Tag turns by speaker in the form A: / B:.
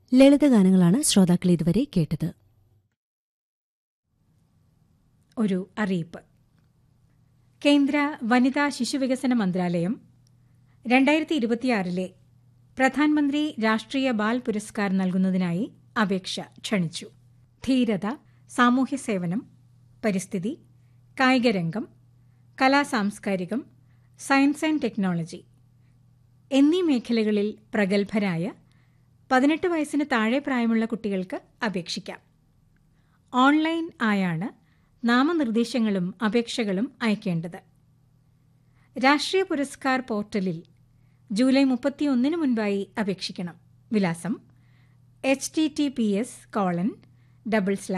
A: ലളിതഗാനങ്ങളാണ് ശ്രോതാക്കൾ ഇതുവരെ കേട്ടത്
B: ഒരു അറിയിപ്പ് കേന്ദ്ര വനിതാ ശിശുവികസന മന്ത്രാലയം രണ്ടായിരത്തി ഇരുപത്തിയാറിലെ പ്രധാനമന്ത്രി രാഷ്ട്രീയ ബാൽ പുരസ്കാർ നൽകുന്നതിനായി അപേക്ഷ ക്ഷണിച്ചു ധീരത സാമൂഹ്യ സേവനം പരിസ്ഥിതി കായികരംഗം കലാസാംസ്കാരികം സയൻസ് ആൻഡ് ടെക്നോളജി എന്നീ മേഖലകളിൽ പ്രഗത്ഭരായ പതിനെട്ട് വയസ്സിന് താഴെ പ്രായമുള്ള കുട്ടികൾക്ക് അപേക്ഷിക്കാം ഓൺലൈൻ ആയാണ് നാമനിർദ്ദേശങ്ങളും അപേക്ഷകളും അയക്കേണ്ടത് രാഷ്ട്രീയ പുരസ്കാർ പോർട്ടലിൽ ജൂലൈ മുപ്പത്തിയൊന്നിന് മുൻപായി അപേക്ഷിക്കണം വിലാസം H T T P S colon double slash